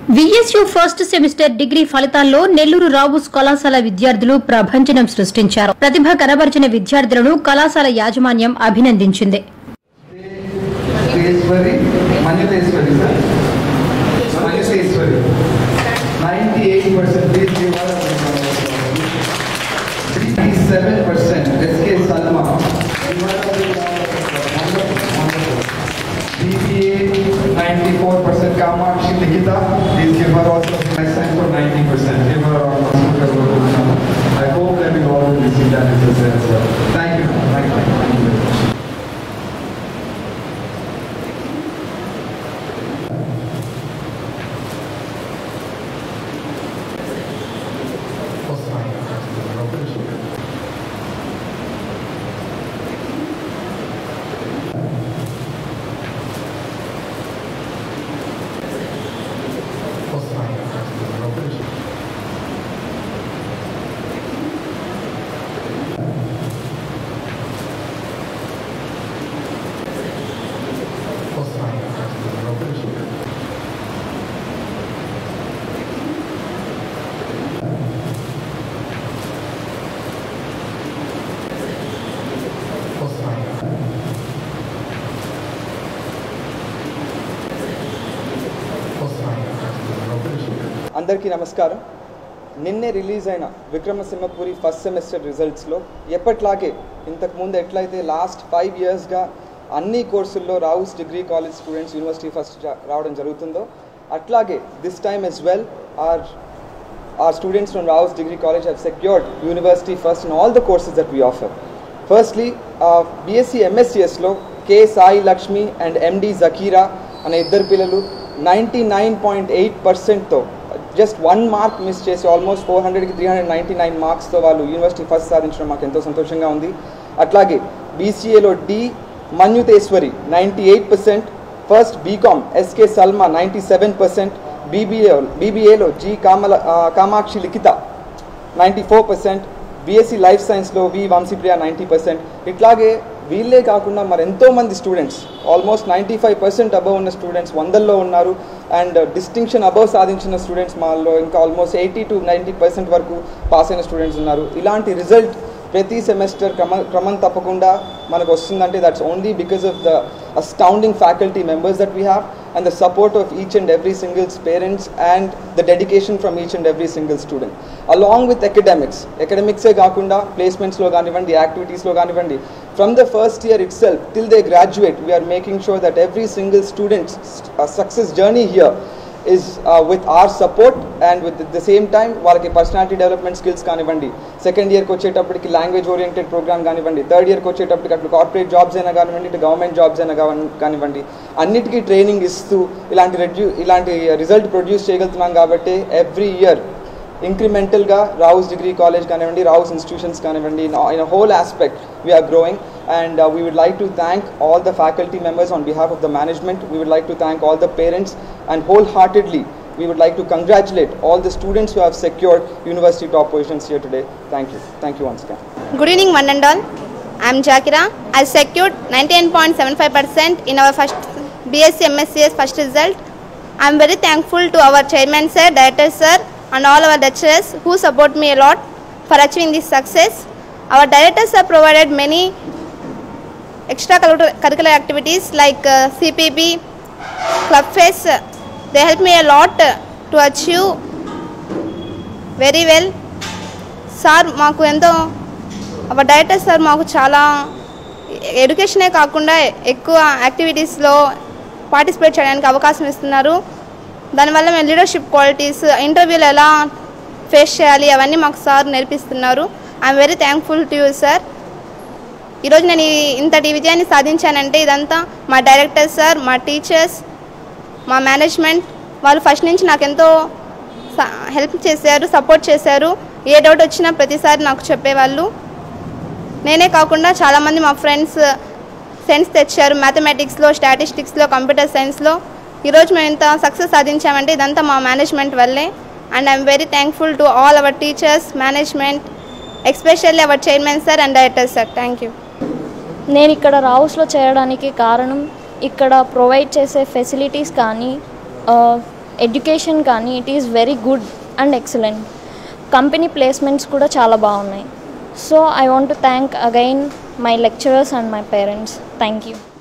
VSU first semester degree ఫలితాల్లో నెల్లూరు రావుస్ కళాశాల విద్యార్థులు ప్రభంజనం సృష్టించారు ప్రతిభ కనబరిచిన విద్యార్థులను కళాశాల యాజమాన్యం అభినందించింది Eshwari Manyateshwari sir Manyateshwari ninety eight percent ప్లీజ్ seven percent S K Salma BBA 94% Kamakshi Nikita, please give her also next time for 90%. Give her a round of applause. I hope that we all will receive that result as well. Thank you. Thank you. Thank you very much. అందరికీ నమస్కారం నిన్నే release అయిన Vikrama Simhapuri first semester రిజల్ట్స్లో ఎప్పట్లాగే ఇంతకుముందు ఎట్లయితే last five ఇయర్స్గా అన్ని కోర్సుల్లో Rao's degree college students university first రావడం జరుగుతుందో అట్లాగే this time as well are are students from Rao's degree college have secured university first in all the courses that we offer firstly B Sc ఎంఎస్సిఎస్లో K Sai Lakshmi and MD Zakira అనే ఇద్దరు పిల్లలు ninety nine point eight పర్సెంట్తో just one mark miss చేసి almost four హండ్రెడ్కి three hundred ninety nine మార్క్స్తో వాళ్ళు university first సాధించడం మాకు ఎంతో సంతోషంగా ఉంది అట్లాగే బీసీఏలో D Manyuteshwari ninety eight percent first B Com S K Salma ninety seven percent BBA బీబీఏలో జి కామల ఆ, Kamakshi Likhitha ninety four percent B Sc life సైన్స్లో వి వంశీప్రియ నైంటీ పర్సెంట్ ఇట్లాగే వీళ్ళే కాకుండా మరి ఎంతో మంది students almost ninety five percent above ఉన్న స్టూడెంట్స్ వందల్లో ఉన్నారు అండ్ డిస్టింక్షన్ అబవ్ సాధించిన స్టూడెంట్స్ మాల్లో ఇంకా almost eighty to ninety percent వరకు పాస్ అయిన స్టూడెంట్స్ ఉన్నారు ఇలాంటి రిజల్ట్ ప్రతి సెమిస్టర్ క్రమ క్రమం తప్పకుండా మనకు వస్తుందంటే that's only because of the astounding faculty members that we have and the support of each and every singles parents and the dedication from each and every single student along with academics అకాడమిక్సే కాకుండా ప్లేస్మెంట్స్లో కానివ్వండి యాక్టివిటీస్లో కానివ్వండి from the first year itself till they graduate we're making sure that every single student success journey here is uh, with our support and with the same time వాళ్ళకి personality development skills కానివ్వండి second ఇయర్కి వచ్చేటప్పటికి language oriented program కానివ్వండి third ఇయర్కి వచ్చేటప్పటికి అటు corporate jobs అయినా కానివ్వండి ఇటు గవర్నమెంట్ జాబ్స్ అయినా కావన్- కానివ్వండి అన్నిటికీ ట్రైనింగ్ ఇస్తూ ఇలాంటి రెడ్యూ ఇలాంటి రిజల్ట్ ప్రొడ్యూస్ చేయగలుగుతున్నాం కాబట్టి ఎవ్రీ ఇయర్ ఇంక్రిమెంటల్గా రావుస్ డిగ్రీ కాలేజ్ కానివ్వండి రావుస్ ఇన్స్టిట్యూషన్స్ కానివ్వండి in whole aspect we are growing and uh, we would like to thank all the faculty members on behalf of the management. We would like to thank all the parents and wholeheartedly we would like to congratulate all the students who have secured university top positions here today. Thank you. Thank you once again. Good evening, one and all. I am Jakira. I secured 99.75% in our first BSc MSCS first result. I am very thankful to our chairman sir, director sir, and all our lecturers who support me a lot for achieving this success. Our directors have provided many extracurricular activities like uh, CPB, Club Fest. They helped me a lot to achieve very well. Sir మాకు ఎంతో hour director sir మాకు చాలా ఎడ్యుకేషనే కాకుండా ఎక్కువ యాక్టివిటీస్లో participate చేయడానికి అవకాశం ఇస్తున్నారు దానివల్ల మేము లీడర్షిప్ క్వాలిటీస్ ఇంటర్వ్యూలు ఎలా ఫేస్ చేయాలి అవన్నీ మాకు సార్ నేర్పిస్తున్నారు I'm very thankful to you sir ఈరోజు నేను ఈ ఇంతటి విజయాన్ని సాధించానంటే ఇదంతా మా డైరెక్టర్ సార్ మా టీచర్స్ మా మేనేజ్మెంట్ వాళ్ళు ఫస్ట్ నుంచి నాకు ఎంతో హెల్ప్ చేశారు సపోర్ట్ చేశారు ఏ డౌట్ వచ్చినా ప్రతిసారి నాకు చెప్పేవాళ్ళు నేనే కాకుండా చాలామంది మా ఫ్రెండ్స్ సెన్స్ తెచ్చారు మ్యాథమెటిక్స్లో స్టాటిస్టిక్స్లో కంప్యూటర్ సైన్స్లో ఈరోజు మేము ఇంత సక్సెస్ సాధించామంటే ఇదంతా మా మేనేజ్మెంట్ వల్లే and I'm very thankful to all our teachers management especially our chairman sir and director sir thank you నేను ఇక్కడ రావుస్లో చేరడానికి కారణం ఇక్కడ ప్రొవైడ్ చేసే ఫెసిలిటీస్ కానీ ఆ, ఎడ్యుకేషన్ కానీ it is very good and excellent company placements కూడా చాలా బాగున్నాయి so I want to thank again my lecturers and my parents thank you